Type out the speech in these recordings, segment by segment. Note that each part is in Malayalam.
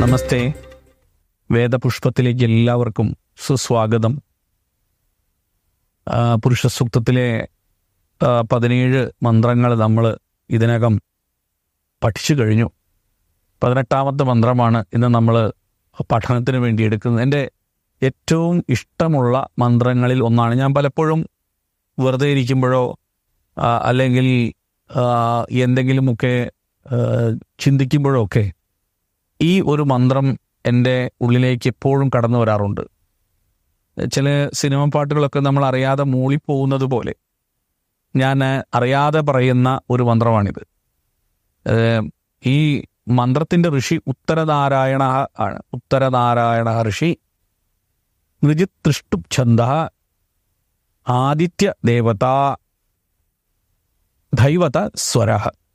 നമസ്തേ വേദപുഷ്പത്തിലേക്ക് എല്ലാവർക്കും സുസ്വാഗതം ആ, പുരുഷസൂക്തത്തിലെ ആ, പതിനേഴ് മന്ത്രങ്ങൾ നമ്മൾ ഇതിനകം പഠിച്ചു കഴിഞ്ഞു പതിനെട്ടാമത്തെ മന്ത്രമാണ് ഇന്ന് നമ്മൾ പഠനത്തിന് വേണ്ടി എടുക്കുന്നത് എൻ്റെ ഏറ്റവും ഇഷ്ടമുള്ള മന്ത്രങ്ങളിൽ ഒന്നാണ് ഞാൻ പലപ്പോഴും വെറുതെ ഇരിക്കുമ്പോഴോ ആ, അല്ലെങ്കിൽ ആ, എന്തെങ്കിലുമൊക്കെ ആ, ചിന്തിക്കുമ്പോഴോ ഒക്കെ ഈ ഒരു മന്ത്രം എൻ്റെ ഉള്ളിലേക്ക് എപ്പോഴും കടന്നു വരാറുണ്ട് ചില സിനിമ പാട്ടുകളൊക്കെ നമ്മൾ അറിയാതെ മൂളിപ്പോകുന്നത് പോലെ ഞാൻ അറിയാതെ പറയുന്ന ഒരു മന്ത്രമാണിത് ഏഹ് ഈ മന്ത്രത്തിന്റെ ഋഷി ഉത്തരനാരായണ ആണ് ഉത്തരനാരായണ ഋഷി ഋജിതൃഷ്ടുപ് ഛന്ദ ആദിത്യ ദേവത ദൈവത സ്വര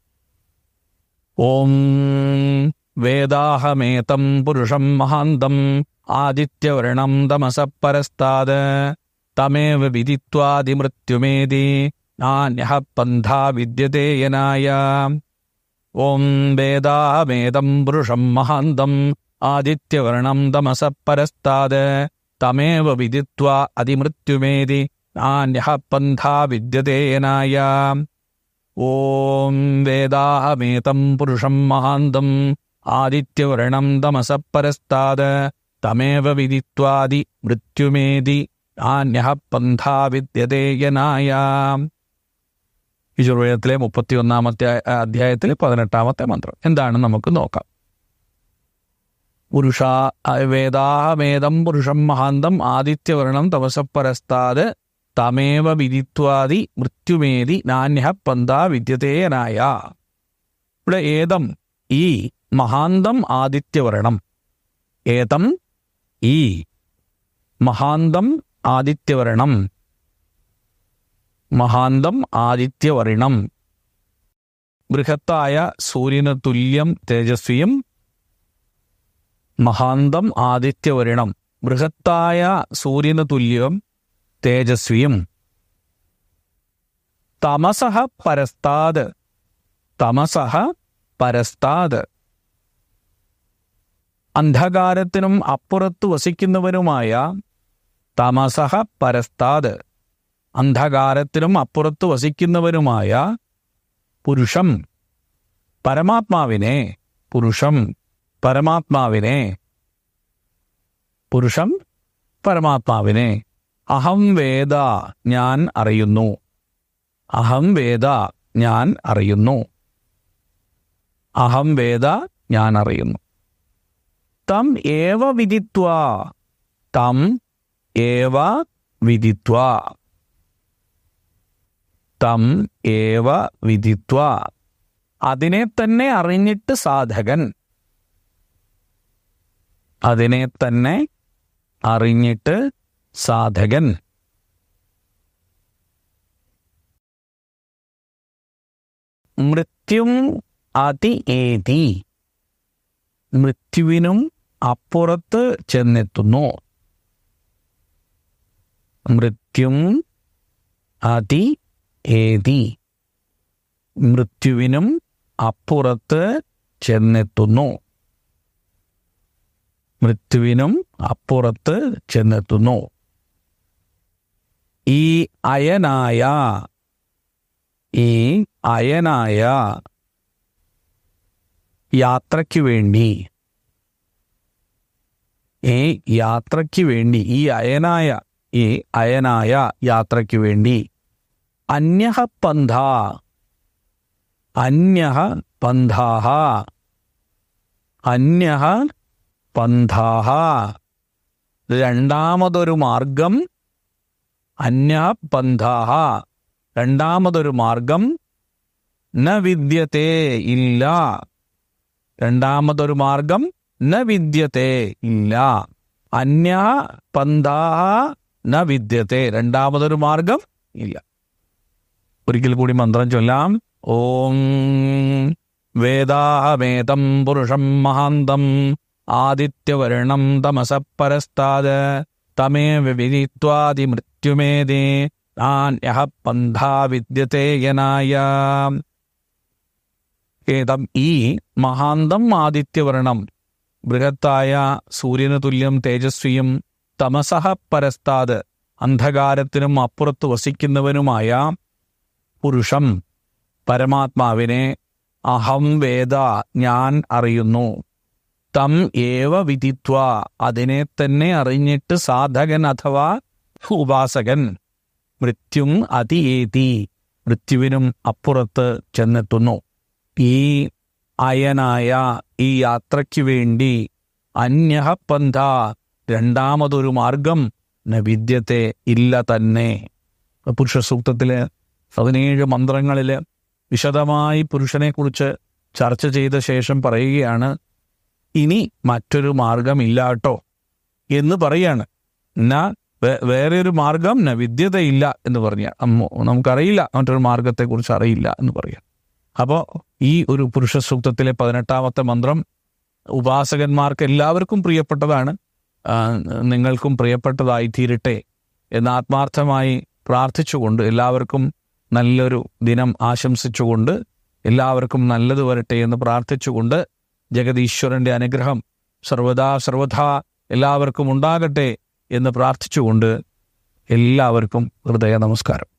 ഓം വേദാഹമേതം പുരുഷം മഹാന്തം ആദിത്യവർണം തമസ പരസ്താത് തമേവ വിദിത്വാതിമൃത്യുമേതി നാന്യഃ പന്ഥാ വിദ്യത്തെ യനായ ഓം വേദാഹമേതം പുരുഷം മഹാന്തം ആദിത്യവർണം തമസ പരസ്താത് തമേവ വിദിത്വാ അതിമൃത്യുമേതി നാന്യഃ പന്ഥാ വിദ്യത്തെ യനായ ഓം വേദാഹമേതം പുരുഷം മഹാന്തം ആദിത്യവർണം തമസ പരസ്താത് തമേവ വിദിത്വാദി മൃത്യുമേതി നാന്യഃ പന്ഥാ വിദ്യതേ യനായ യജുർവേദത്തിലെ മുപ്പത്തിയൊന്നാമത്തെ അധ്യായത്തിലെ പതിനെട്ടാമത്തെ മന്ത്രം എന്താണ് നമുക്ക് നോക്കാം പുരുഷ വേദാഹമേതം പുരുഷം മഹാന്തം ആദിത്യവർണം തമസ പരസ്താത് തമേവ വിദിത്വാദി മൃത്യുമേതി നാന്യഃ പന്ഥാ വിദ്യതേയനായ ഇവിടെ ഏതം ഈ മഹാന്തം ആദിത്യവർണം ഏതം ഈ മഹാന്തം ആദിത്യവർണം മഹാന്തം ആദിത്യവർണം ബൃഹത്തായ സൂര്യന് തുല്യം തേജസ്വിയും മഹാന്തം ആദിത്യവർണം ബൃഹത്തായ സൂര്യന് തുല്യം തേജസ്വിയും തമസഹ പരസ്താത് തമസഹ പരസ്താത് അന്ധകാരത്തിനും അപ്പുറത്ത് വസിക്കുന്നവനുമായ തമസഹ പരസ്താത് അന്ധകാരത്തിനും അപ്പുറത്ത് വസിക്കുന്നവനുമായ പുരുഷം പരമാത്മാവിനെ പുരുഷം പരമാത്മാവിനെ പുരുഷം പരമാത്മാവിനെ അഹം വേദ ഞാൻ അറിയുന്നു അഹം വേദ ഞാൻ അറിയുന്നു അഹം വേദ ഞാൻ അറിയുന്നു തം ഏവ വിദിത്വ തം ഏവ വിദിത്വ തം ഏവ വിദിത്വ അതിനെ തന്നെ അറിഞ്ഞിട്ട് സാധകൻ അതിനെ തന്നെ അറിഞ്ഞിട്ട് സാധകൻ മൃത്യും അതി ഏതി മൃത്യുവിനും അപ്പുറത്ത് ചെന്നെത്തുന്നു മൃത്യും അതി ഏതി മൃത്യുവിനും അപ്പുറത്ത് ചെന്നെത്തുന്നു മൃത്യുവിനും അപ്പുറത്ത് ചെന്നെത്തുന്നു ഈ അയനായ ഈ അയനായ യാത്രയ്ക്ക് വേണ്ടി ഈ യാത്രയ്ക്ക് വേണ്ടി ഈ അയനായ ഈ അയനായ യാത്രയ്ക്ക് വേണ്ടി അന്യഹ പന്ഥ അന്യഹ പന്ഥാഹ അന്യഹ പന്ഥാഹ രണ്ടാമതൊരു മാർഗം അന്യ പന്ഥാഹ രണ്ടാമതൊരു മാർഗം ന വിദ്യത്തെ ഇല്ല രണ്ടാമതൊരു മാർഗം ന വിദ്യത്തെ ഇല്ല അന്യ പന്ഥാഹ ന വിദ്യത്തെ രണ്ടാമതൊരു മാർഗം ഇല്ല ഒരിക്കൽ കൂടി മന്ത്രം ചൊല്ലാം ഓം വേദാഹമേതം പുരുഷം മഹാന്തം ആദിത്യവർണം തമസ പരസ്താത് തമേവ വിദിത്വാതിമൃത്യുമേതേ നാന്യഃ പന്ഥാ വിദ്യത്തെ യനായ ഏതം ഈ മഹാന്തം ആദിത്യവർണം ബൃഹത്തായ സൂര്യന് തുല്യം തേജസ്വിയും തമസഹ പരസ്താത് അന്ധകാരത്തിനും അപ്പുറത്ത് വസിക്കുന്നവനുമായ പുരുഷം പരമാത്മാവിനെ അഹം വേദ ഞാൻ അറിയുന്നു തം ഏവ വിധിത്വ അതിനെ തന്നെ അറിഞ്ഞിട്ട് സാധകൻ അഥവാ ഉപാസകൻ മൃത്യും അതിയേതി മൃത്യുവിനും അപ്പുറത്ത് ചെന്നെത്തുന്നു ഈ അയനായ ഈ യാത്രയ്ക്ക് വേണ്ടി അന്യഹ പന്ഥ രണ്ടാമതൊരു മാർഗം ന വിദ്യത്തെ ഇല്ല തന്നെ പുരുഷ സൂക്തത്തില് പതിനേഴ് മന്ത്രങ്ങളില് വിശദമായി പുരുഷനെക്കുറിച്ച് ചർച്ച ചെയ്ത ശേഷം പറയുകയാണ് ഇനി മറ്റൊരു മാർഗമില്ലാട്ടോ എന്ന് പറയാണ് എന്നാ വേ- വേറെ ഒരു മാർഗം ന വിദ്യതയില്ല എന്ന് പറഞ്ഞ അമ്മോ നമുക്കറിയില്ല മറ്റൊരു മാർഗത്തെക്കുറിച്ച് അറിയില്ല എന്ന് പറയാം അപ്പോൾ ഈ ഒരു പുരുഷ സൂക്തത്തിലെ പതിനെട്ടാമത്തെ മന്ത്രം ഉപാസകന്മാർക്ക് എല്ലാവർക്കും പ്രിയപ്പെട്ടതാണ് ആ, നിങ്ങൾക്കും പ്രിയപ്പെട്ടതായി തീരട്ടെ എന്ന് ആത്മാർത്ഥമായി പ്രാർത്ഥിച്ചുകൊണ്ട് എല്ലാവർക്കും നല്ലൊരു ദിനം ആശംസിച്ചുകൊണ്ട് എല്ലാവർക്കും നല്ലത് വരട്ടെ എന്ന് പ്രാർത്ഥിച്ചുകൊണ്ട് ജഗതീശ്വരന്റെ അനുഗ്രഹം സർവദാ സർവഥാ എല്ലാവർക്കും ഉണ്ടാകട്ടെ എന്ന് പ്രാർത്ഥിച്ചുകൊണ്ട് എല്ലാവർക്കും ഹൃദയ നമസ്കാരം